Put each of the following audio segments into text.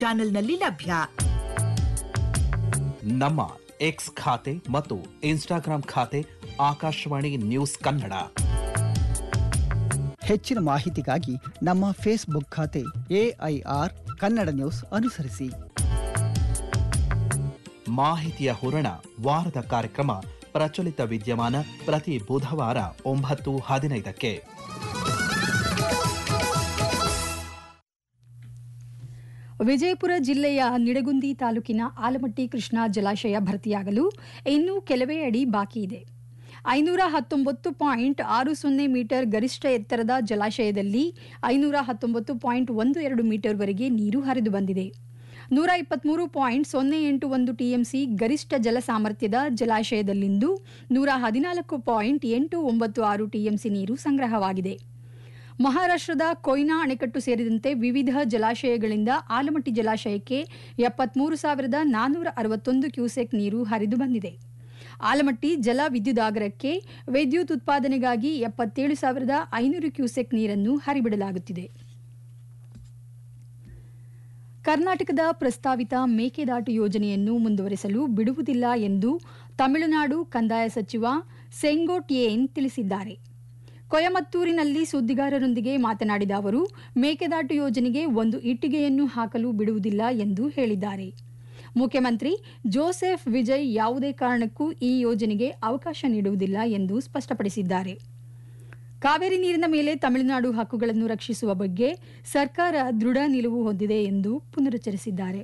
ಚಾನೆಲ್ನಲ್ಲಿ ಲಭ್ಯ ನಮ್ಮ ಎಕ್ಸ್ ಖಾತೆ ಮತ್ತು ಇನ್ಸ್ಟಾಗ್ರಾಂ ಖಾತೆ ಆಕಾಶವಾಣಿ ನ್ಯೂಸ್ ಕನ್ನಡ ಹೆಚ್ಚಿನ ಮಾಹಿತಿಗಾಗಿ ನಮ್ಮ ಫೇಸ್ಬುಕ್ ಖಾತೆ ಎಐಆರ್ ಕನ್ನಡ ನ್ಯೂಸ್ ಅನುಸರಿಸಿ ಮಾಹಿತಿಯ ಹೂರಣ ವಾರದ ಕಾರ್ಯಕ್ರಮ ಪ್ರಚಲಿತ ವಿದ್ಯಮಾನ ಪ್ರತಿ ಬುಧವಾರ ಒಂಬತ್ತು ಹದಿನೈದಕ್ಕೆ ವಿಜಯಪುರ ಜಿಲ್ಲೆಯ ನಿಡಗುಂದಿ ತಾಲೂಕಿನ ಆಲಮಟ್ಟಿ ಕೃಷ್ಣಾ ಜಲಾಶಯ ಭರ್ತಿಯಾಗಲು ಇನ್ನೂ ಕೆಲವೇ ಅಡಿ ಬಾಕಿ ಇದೆ ಐನೂರ ಹತ್ತೊಂಬತ್ತು ಪಾಯಿಂಟ್ ಆರು ಸೊನ್ನೆ ಮೀಟರ್ ಗರಿಷ್ಠ ಎತ್ತರದ ಜಲಾಶಯದಲ್ಲಿ ಐನೂರ ಹತ್ತೊಂಬತ್ತು ಪಾಯಿಂಟ್ ಒಂದು ಎರಡು ಮೀಟರ್ವರೆಗೆ ನೀರು ಹರಿದು ಬಂದಿದೆ ನೂರ ಇಪ್ಪತ್ಮೂರು ಪಾಯಿಂಟ್ ಸೊನ್ನೆ ಎಂಟು ಒಂದು ಟಿಎಂಸಿ ಗರಿಷ್ಠ ಜಲ ಸಾಮರ್ಥ್ಯದ ಜಲಾಶಯದಲ್ಲಿಂದು ನೂರ ಹದಿನಾಲ್ಕು ಪಾಯಿಂಟ್ ಎಂಟು ಒಂಬತ್ತು ಆರು ಟಿಎಂಸಿ ನೀರು ಸಂಗ್ರಹವಾಗಿದೆ ಮಹಾರಾಷ್ಟ್ರದ ಕೊಯ್ನಾ ಅಣೆಕಟ್ಟು ಸೇರಿದಂತೆ ವಿವಿಧ ಜಲಾಶಯಗಳಿಂದ ಆಲಮಟ್ಟಿ ಜಲಾಶಯಕ್ಕೆ ಎಪ್ಪತ್ಮೂರು ಸಾವಿರದ ನಾನ್ನೂರ ಅರವತ್ತೊಂದು ಕ್ಯೂಸೆಕ್ ನೀರು ಹರಿದು ಬಂದಿದೆ ಆಲಮಟ್ಟಿ ಜಲ ವಿದ್ಯುದಾಗರಕ್ಕೆ ವಿದ್ಯುತ್ ಉತ್ಪಾದನೆಗಾಗಿ ಎಪ್ಪತ್ತೇಳು ಸಾವಿರದ ಐನೂರು ಕ್ಯೂಸೆಕ್ ನೀರನ್ನು ಹರಿಬಿಡಲಾಗುತ್ತಿದೆ ಕರ್ನಾಟಕದ ಪ್ರಸ್ತಾವಿತ ಮೇಕೆದಾಟು ಯೋಜನೆಯನ್ನು ಮುಂದುವರೆಸಲು ಬಿಡುವುದಿಲ್ಲ ಎಂದು ತಮಿಳುನಾಡು ಕಂದಾಯ ಸಚಿವ ಸೆಂಗೋಟಿಯೇನ್ ತಿಳಿಸಿದ್ದಾರೆ ಕೊಯಮತ್ತೂರಿನಲ್ಲಿ ಸುದ್ದಿಗಾರರೊಂದಿಗೆ ಮಾತನಾಡಿದ ಅವರು ಮೇಕೆದಾಟು ಯೋಜನೆಗೆ ಒಂದು ಇಟ್ಟಿಗೆಯನ್ನು ಹಾಕಲು ಬಿಡುವುದಿಲ್ಲ ಎಂದು ಹೇಳಿದ್ದಾರೆ ಮುಖ್ಯಮಂತ್ರಿ ಜೋಸೆಫ್ ವಿಜಯ್ ಯಾವುದೇ ಕಾರಣಕ್ಕೂ ಈ ಯೋಜನೆಗೆ ಅವಕಾಶ ನೀಡುವುದಿಲ್ಲ ಎಂದು ಸ್ಪಷ್ಟಪಡಿಸಿದ್ದಾರೆ ಕಾವೇರಿ ನೀರಿನ ಮೇಲೆ ತಮಿಳುನಾಡು ಹಕ್ಕುಗಳನ್ನು ರಕ್ಷಿಸುವ ಬಗ್ಗೆ ಸರ್ಕಾರ ದೃಢ ನಿಲುವು ಹೊಂದಿದೆ ಎಂದು ಪುನರುಚ್ಚರಿಸಿದ್ದಾರೆ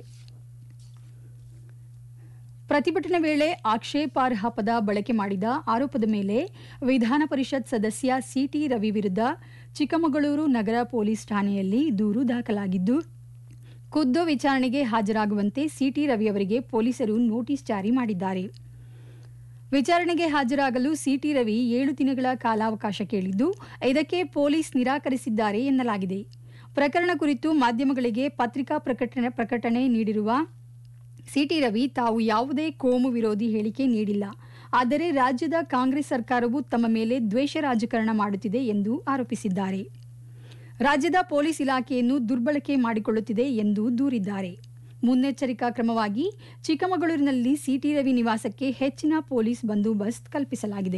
ಪ್ರತಿಭಟನೆ ವೇಳೆ ಆಕ್ಷೇಪಾರ್ಹ ಪದ ಬಳಕೆ ಮಾಡಿದ ಆರೋಪದ ಮೇಲೆ ವಿಧಾನ ಪರಿಷತ್ ಸದಸ್ಯ ಸಿಟಿ ರವಿ ವಿರುದ್ಧ ಚಿಕ್ಕಮಗಳೂರು ನಗರ ಪೊಲೀಸ್ ಠಾಣೆಯಲ್ಲಿ ದೂರು ದಾಖಲಾಗಿದ್ದು ಖುದ್ದು ವಿಚಾರಣೆಗೆ ಹಾಜರಾಗುವಂತೆ ಸಿಟಿ ರವಿ ಅವರಿಗೆ ಪೊಲೀಸರು ನೋಟಿಸ್ ಜಾರಿ ಮಾಡಿದ್ದಾರೆ ವಿಚಾರಣೆಗೆ ಹಾಜರಾಗಲು ಸಿಟಿ ರವಿ ಏಳು ದಿನಗಳ ಕಾಲಾವಕಾಶ ಕೇಳಿದ್ದು ಇದಕ್ಕೆ ಪೊಲೀಸ್ ನಿರಾಕರಿಸಿದ್ದಾರೆ ಎನ್ನಲಾಗಿದೆ ಪ್ರಕರಣ ಕುರಿತು ಮಾಧ್ಯಮಗಳಿಗೆ ಪತ್ರಿಕಾ ಪ್ರಕಟಣೆ ಪ್ರಕಟಣೆ ನೀಡಿರುವ ಸಿಟಿ ರವಿ ತಾವು ಯಾವುದೇ ಕೋಮು ವಿರೋಧಿ ಹೇಳಿಕೆ ನೀಡಿಲ್ಲ ಆದರೆ ರಾಜ್ಯದ ಕಾಂಗ್ರೆಸ್ ಸರ್ಕಾರವು ತಮ್ಮ ಮೇಲೆ ದ್ವೇಷ ರಾಜಕಾರಣ ಮಾಡುತ್ತಿದೆ ಎಂದು ಆರೋಪಿಸಿದ್ದಾರೆ ರಾಜ್ಯದ ಪೊಲೀಸ್ ಇಲಾಖೆಯನ್ನು ದುರ್ಬಳಕೆ ಮಾಡಿಕೊಳ್ಳುತ್ತಿದೆ ಎಂದು ದೂರಿದ್ದಾರೆ ಮುನ್ನೆಚ್ಚರಿಕಾ ಕ್ರಮವಾಗಿ ಚಿಕ್ಕಮಗಳೂರಿನಲ್ಲಿ ಸಿಟಿ ರವಿ ನಿವಾಸಕ್ಕೆ ಹೆಚ್ಚಿನ ಪೊಲೀಸ್ ಬಂದೋಬಸ್ತ್ ಕಲ್ಪಿಸಲಾಗಿದೆ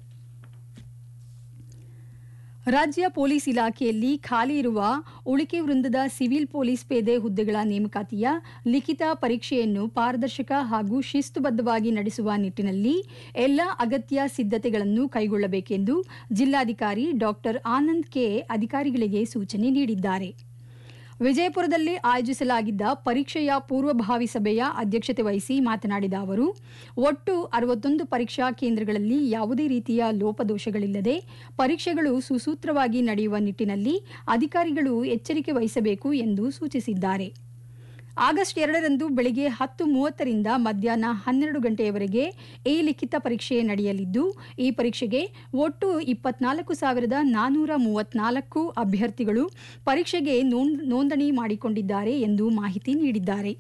ರಾಜ್ಯ ಪೊಲೀಸ್ ಇಲಾಖೆಯಲ್ಲಿ ಖಾಲಿ ಇರುವ ಉಳಿಕೆ ವೃಂದದ ಸಿವಿಲ್ ಪೊಲೀಸ್ ಪೇದೆ ಹುದ್ದೆಗಳ ನೇಮಕಾತಿಯ ಲಿಖಿತ ಪರೀಕ್ಷೆಯನ್ನು ಪಾರದರ್ಶಕ ಹಾಗೂ ಶಿಸ್ತುಬದ್ಧವಾಗಿ ನಡೆಸುವ ನಿಟ್ಟಿನಲ್ಲಿ ಎಲ್ಲ ಅಗತ್ಯ ಸಿದ್ಧತೆಗಳನ್ನು ಕೈಗೊಳ್ಳಬೇಕೆಂದು ಜಿಲ್ಲಾಧಿಕಾರಿ ಡಾಕ್ಟರ್ ಆನಂದ್ ಕೆ ಅಧಿಕಾರಿಗಳಿಗೆ ಸೂಚನೆ ನೀಡಿದ್ದಾರೆ ವಿಜಯಪುರದಲ್ಲಿ ಆಯೋಜಿಸಲಾಗಿದ್ದ ಪರೀಕ್ಷೆಯ ಪೂರ್ವಭಾವಿ ಸಭೆಯ ಅಧ್ಯಕ್ಷತೆ ವಹಿಸಿ ಮಾತನಾಡಿದ ಅವರು ಒಟ್ಟು ಅರವತ್ತೊಂದು ಪರೀಕ್ಷಾ ಕೇಂದ್ರಗಳಲ್ಲಿ ಯಾವುದೇ ರೀತಿಯ ಲೋಪದೋಷಗಳಿಲ್ಲದೆ ಪರೀಕ್ಷೆಗಳು ಸುಸೂತ್ರವಾಗಿ ನಡೆಯುವ ನಿಟ್ಟಿನಲ್ಲಿ ಅಧಿಕಾರಿಗಳು ಎಚ್ಚರಿಕೆ ವಹಿಸಬೇಕು ಎಂದು ಸೂಚಿಸಿದ್ದಾರೆ ಆಗಸ್ಟ್ ಎರಡರಂದು ಬೆಳಗ್ಗೆ ಹತ್ತು ಮೂವತ್ತರಿಂದ ಮಧ್ಯಾಹ್ನ ಹನ್ನೆರಡು ಗಂಟೆಯವರೆಗೆ ಈ ಲಿಖಿತ ಪರೀಕ್ಷೆ ನಡೆಯಲಿದ್ದು ಈ ಪರೀಕ್ಷೆಗೆ ಒಟ್ಟು ಇಪ್ಪತ್ನಾಲ್ಕು ಸಾವಿರದ ನಾನ್ನೂರ ಮೂವತ್ನಾಲ್ಕು ಅಭ್ಯರ್ಥಿಗಳು ಪರೀಕ್ಷೆಗೆ ನೋಂದಣಿ ಮಾಡಿಕೊಂಡಿದ್ದಾರೆ ಎಂದು ಮಾಹಿತಿ ನೀಡಿದ್ದಾರೆ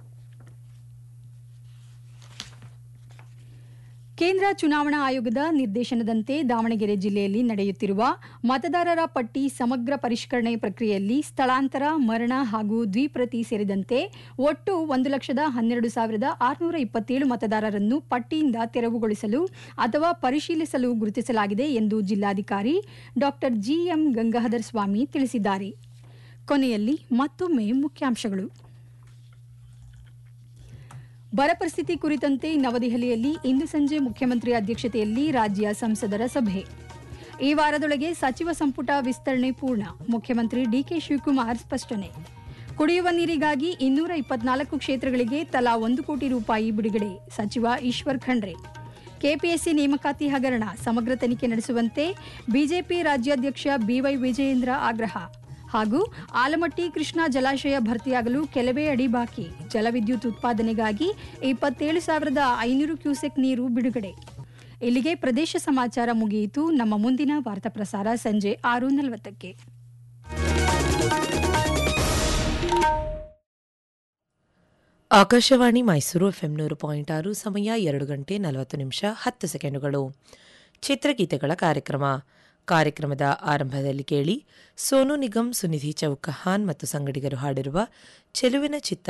ಕೇಂದ್ರ ಚುನಾವಣಾ ಆಯೋಗದ ನಿರ್ದೇಶನದಂತೆ ದಾವಣಗೆರೆ ಜಿಲ್ಲೆಯಲ್ಲಿ ನಡೆಯುತ್ತಿರುವ ಮತದಾರರ ಪಟ್ಟಿ ಸಮಗ್ರ ಪರಿಷ್ಕರಣೆ ಪ್ರಕ್ರಿಯೆಯಲ್ಲಿ ಸ್ಥಳಾಂತರ ಮರಣ ಹಾಗೂ ದ್ವಿಪ್ರತಿ ಸೇರಿದಂತೆ ಒಟ್ಟು ಒಂದು ಲಕ್ಷದ ಹನ್ನೆರಡು ಸಾವಿರದ ಆರುನೂರ ಇಪ್ಪತ್ತೇಳು ಮತದಾರರನ್ನು ಪಟ್ಟಿಯಿಂದ ತೆರವುಗೊಳಿಸಲು ಅಥವಾ ಪರಿಶೀಲಿಸಲು ಗುರುತಿಸಲಾಗಿದೆ ಎಂದು ಜಿಲ್ಲಾಧಿಕಾರಿ ಡಾಕ್ಟರ್ ಜಿಎಂ ಗಂಗಾಧರ ಸ್ವಾಮಿ ತಿಳಿಸಿದ್ದಾರೆ ಕೊನೆಯಲ್ಲಿ ಮತ್ತೊಮ್ಮೆ ಮುಖ್ಯಾಂಶಗಳು ಬರ ಪರಿಸ್ಥಿತಿ ಕುರಿತಂತೆ ನವದೆಹಲಿಯಲ್ಲಿ ಇಂದು ಸಂಜೆ ಮುಖ್ಯಮಂತ್ರಿ ಅಧ್ಯಕ್ಷತೆಯಲ್ಲಿ ರಾಜ್ಯ ಸಂಸದರ ಸಭೆ ಈ ವಾರದೊಳಗೆ ಸಚಿವ ಸಂಪುಟ ವಿಸ್ತರಣೆ ಪೂರ್ಣ ಮುಖ್ಯಮಂತ್ರಿ ಡಿಕೆ ಶಿವಕುಮಾರ್ ಸ್ಪಷ್ಟನೆ ಕುಡಿಯುವ ನೀರಿಗಾಗಿ ಇನ್ನೂರ ಇಪ್ಪತ್ನಾಲ್ಕು ಕ್ಷೇತ್ರಗಳಿಗೆ ತಲಾ ಒಂದು ಕೋಟಿ ರೂಪಾಯಿ ಬಿಡುಗಡೆ ಸಚಿವ ಈಶ್ವರ್ ಖಂಡ್ರೆ ಕೆಪಿಎಸ್ಸಿ ನೇಮಕಾತಿ ಹಗರಣ ಸಮಗ್ರ ತನಿಖೆ ನಡೆಸುವಂತೆ ಬಿಜೆಪಿ ರಾಜ್ಯಾಧ್ಯಕ್ಷ ಬಿವೈ ವಿಜಯೇಂದ್ರ ಆಗ್ರಹ ಹಾಗೂ ಆಲಮಟ್ಟಿ ಕೃಷ್ಣಾ ಜಲಾಶಯ ಭರ್ತಿಯಾಗಲು ಕೆಲವೇ ಅಡಿ ಬಾಕಿ ಜಲವಿದ್ಯುತ್ ಉತ್ಪಾದನೆಗಾಗಿ ಇಪ್ಪತ್ತೇಳು ಸಾವಿರದ ಐನೂರು ಕ್ಯೂಸೆಕ್ ನೀರು ಬಿಡುಗಡೆ ಇಲ್ಲಿಗೆ ಪ್ರದೇಶ ಸಮಾಚಾರ ಮುಗಿಯಿತು ನಮ್ಮ ಮುಂದಿನ ವಾರ್ತಾ ಪ್ರಸಾರ ಸಂಜೆ ಆರು ನಲವತ್ತಕ್ಕೆ ಆಕಾಶವಾಣಿ ಮೈಸೂರು ಎಫ್ಎಂ ನೂರು ಪಾಯಿಂಟ್ ಆರು ಸಮಯ ಎರಡು ಗಂಟೆ ನಲವತ್ತು ನಿಮಿಷ ಹತ್ತು ಸೆಕೆಂಡುಗಳು ಚಿತ್ರಗೀತೆಗಳ ಕಾರ್ಯಕ್ರಮ ಕಾರ್ಯಕ್ರಮದ ಆರಂಭದಲ್ಲಿ ಕೇಳಿ ಸೋನು ನಿಗಮ್ ಸುನಿಧಿ ಚೌಕಹಾನ್ ಮತ್ತು ಸಂಗಡಿಗರು ಹಾಡಿರುವ ಚೆಲುವಿನ ಚಿತ್ತ